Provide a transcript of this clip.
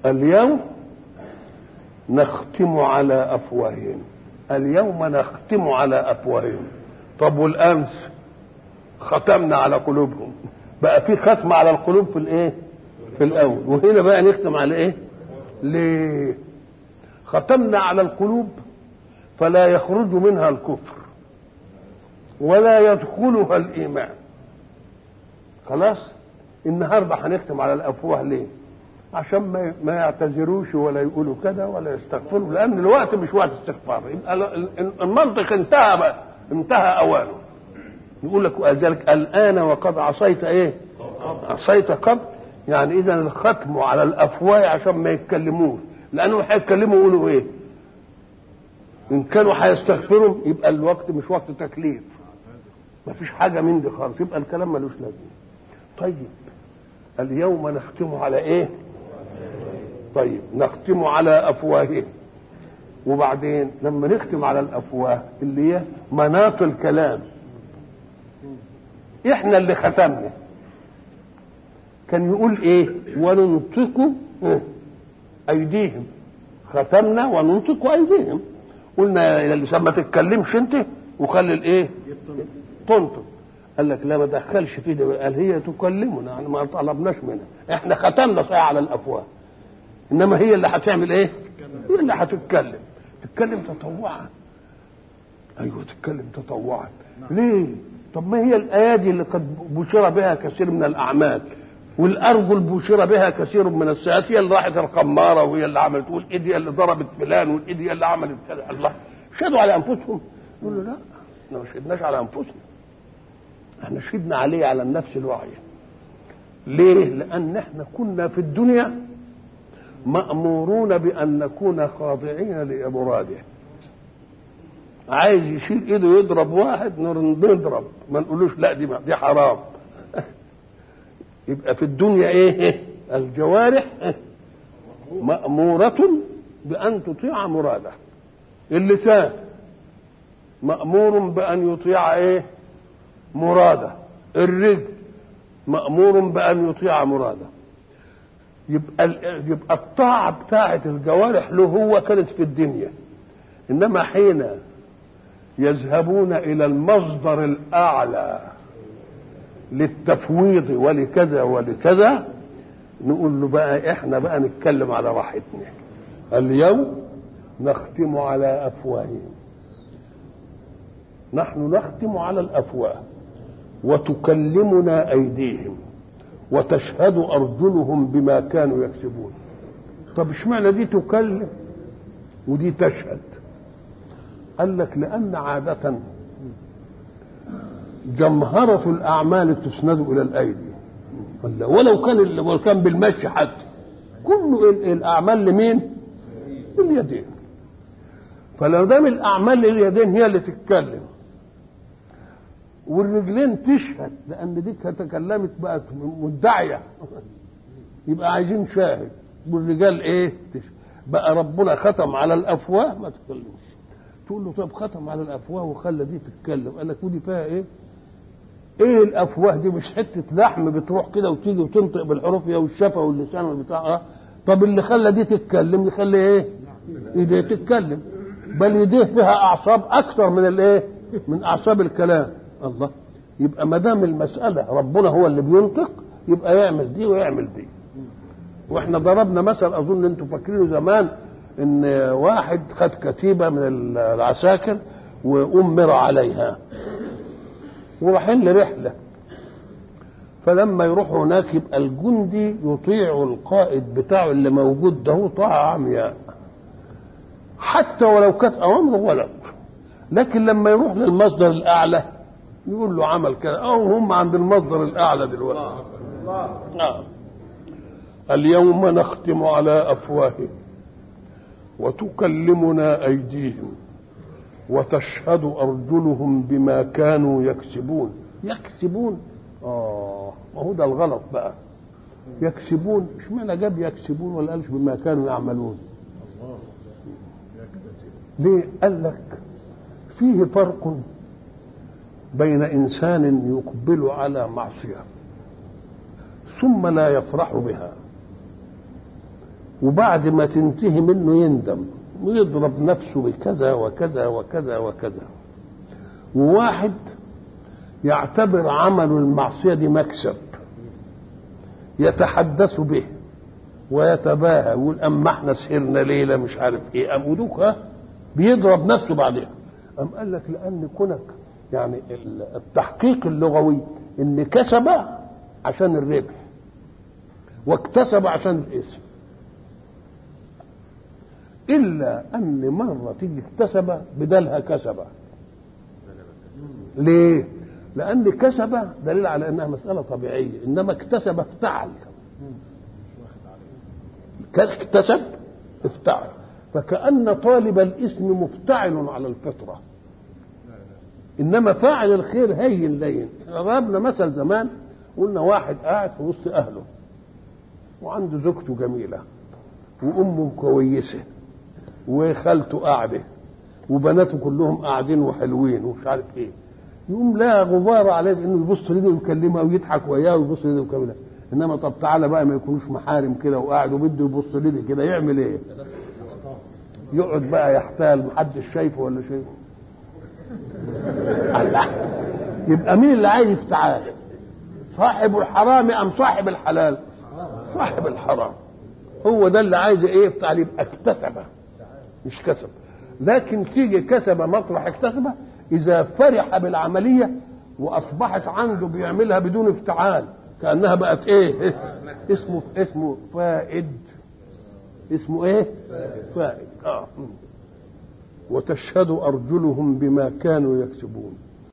اليوم نختم على افواههم اليوم نختم على افواههم طب والامس ختمنا على قلوبهم بقى في ختم على القلوب في الايه في الاول وهنا بقى نختم على ايه ليه ختمنا على القلوب فلا يخرج منها الكفر ولا يدخلها الايمان خلاص النهارده هنختم على الافواه ليه عشان ما ما يعتذروش ولا يقولوا كذا ولا يستغفروا لان الوقت مش وقت استغفار يبقى المنطق انتهى بقى انتهى اوانه يقول لك ذلك الان وقد عصيت ايه عصيت قبل يعني اذا الختم على الافواه عشان ما يتكلموش لانهم هيتكلموا يقولوا ايه ان كانوا هيستغفروا يبقى الوقت مش وقت تكليف ما فيش حاجه من دي خالص يبقى الكلام ملوش لازمه طيب اليوم نختم على ايه طيب نختم على افواههم وبعدين لما نختم على الافواه اللي هي مناط الكلام احنا اللي ختمنا كان يقول ايه وننطق ايديهم ختمنا وننطق ايديهم قلنا يا اللسان ما تتكلمش انت وخلي الايه تنطق قال لك لا ما دخلش في ده قال هي تكلمنا يعني ما طلبناش منها احنا ختمنا صحيح على الافواه انما هي اللي هتعمل ايه هي اللي هتتكلم تتكلم تطوعا ايوه تتكلم تطوعا ليه طب ما هي الايادي اللي قد بشر بها كثير من الاعمال والارجل بشر بها كثير من السيئات هي اللي راحت الخماره وهي اللي عملت والايد هي اللي ضربت فلان والايد هي اللي عملت كذا الله شهدوا على انفسهم يقولوا لا احنا ما شهدناش على انفسنا احنا شهدنا عليه على النفس الواعيه ليه لان احنا كنا في الدنيا مامورون بان نكون خاضعين لامراده عايز يشيل ايده يضرب واحد نضرب ما نقولوش لا دي دي حرام يبقى في الدنيا ايه الجوارح مأمورة بأن تطيع مراده اللسان مأمور بأن يطيع ايه مراده الرجل مأمور بأن يطيع مراده يبقى يبقى الطاعة بتاعة الجوارح له هو كانت في الدنيا إنما حين يذهبون إلى المصدر الأعلى للتفويض ولكذا ولكذا نقول له بقى احنا بقى نتكلم على راحتنا اليوم نختم على افواههم نحن نختم على الافواه وتكلمنا ايديهم وتشهد ارجلهم بما كانوا يكسبون طب اشمعنى دي تكلم ودي تشهد قال لك لان عاده جمهرة الأعمال تسند إلى الأيدي ولو كان ولو كان بالمشي حتى كل الأعمال لمين؟ لليدين فلو دام الأعمال لليدين هي اللي تتكلم والرجلين تشهد لأن دي تكلمت بقت مدعية يبقى عايزين شاهد والرجال إيه؟ تشهد بقى ربنا ختم على الأفواه ما تتكلمش تقول له طب ختم على الأفواه وخلى دي تتكلم قال لك ودي فيها إيه؟ ايه الافواه دي مش حته لحم بتروح كده وتيجي وتنطق بالحروف يا والشفه واللسان والبتاع اه طب اللي خلى دي تتكلم يخلي ايه؟ ايديه تتكلم بل يديه فيها اعصاب اكثر من الايه؟ من اعصاب الكلام الله يبقى ما دام المساله ربنا هو اللي بينطق يبقى يعمل دي ويعمل دي واحنا ضربنا مثل اظن انتم فاكرينه زمان ان واحد خد كتيبه من العساكر وامر عليها ورايحين لرحله فلما يروحوا هناك يبقى الجندي يطيع القائد بتاعه اللي موجود ده طاعه عمياء حتى ولو كانت اوامره غلط لكن لما يروح للمصدر الاعلى يقول له عمل كده او هم عند المصدر الاعلى دلوقتي آه. اليوم نختم على افواههم وتكلمنا ايديهم وتشهد ارجلهم بما كانوا يكسبون يكسبون اه ما هو ده الغلط بقى يكسبون اشمعنى جاب يكسبون ولا قالش بما كانوا يعملون ليه قال لك فيه فرق بين انسان يقبل على معصيه ثم لا يفرح بها وبعد ما تنتهي منه يندم ويضرب نفسه بكذا وكذا وكذا وكذا وواحد يعتبر عمل المعصية دي مكسب يتحدث به ويتباهى ويقول اما احنا سهرنا ليله مش عارف ايه ام ودوك ها بيضرب نفسه بعدين ام قال لك لان كونك يعني التحقيق اللغوي ان كسب عشان الربح واكتسب عشان الاسم الا ان مره تيجي اكتسب بدلها كسب ليه لان كسب دليل على انها مساله طبيعيه انما اكتسب افتعل اكتسب افتعل فكأن طالب الاسم مفتعل على الفطرة إنما فاعل الخير هين لين ضربنا مثل زمان قلنا واحد قاعد في وسط أهله وعنده زوجته جميلة وأمه كويسة وخالته قاعدة وبناته كلهم قاعدين وحلوين ومش عارف ايه يقوم لا غبار عليه انه يبص لده ويكلمها ويضحك وياه ويبص لده ويكلمها انما طب تعالى بقى ما يكونوش محارم كده وقاعد وبده يبص لده كده يعمل ايه؟ يقعد بقى يحتال محدش شايفه ولا شايفه الله يبقى مين اللي عايز افتعال؟ صاحب الحرام ام صاحب الحلال؟ صاحب الحرام هو ده اللي عايز ايه افتعال يبقى اكتسب مش كسب لكن تيجي كسب مطرح اكتسب اذا فرح بالعمليه واصبحت عنده بيعملها بدون افتعال كانها بقت ايه اسمه اسمه فائد اسمه ايه فائد اه وتشهد ارجلهم بما كانوا يكسبون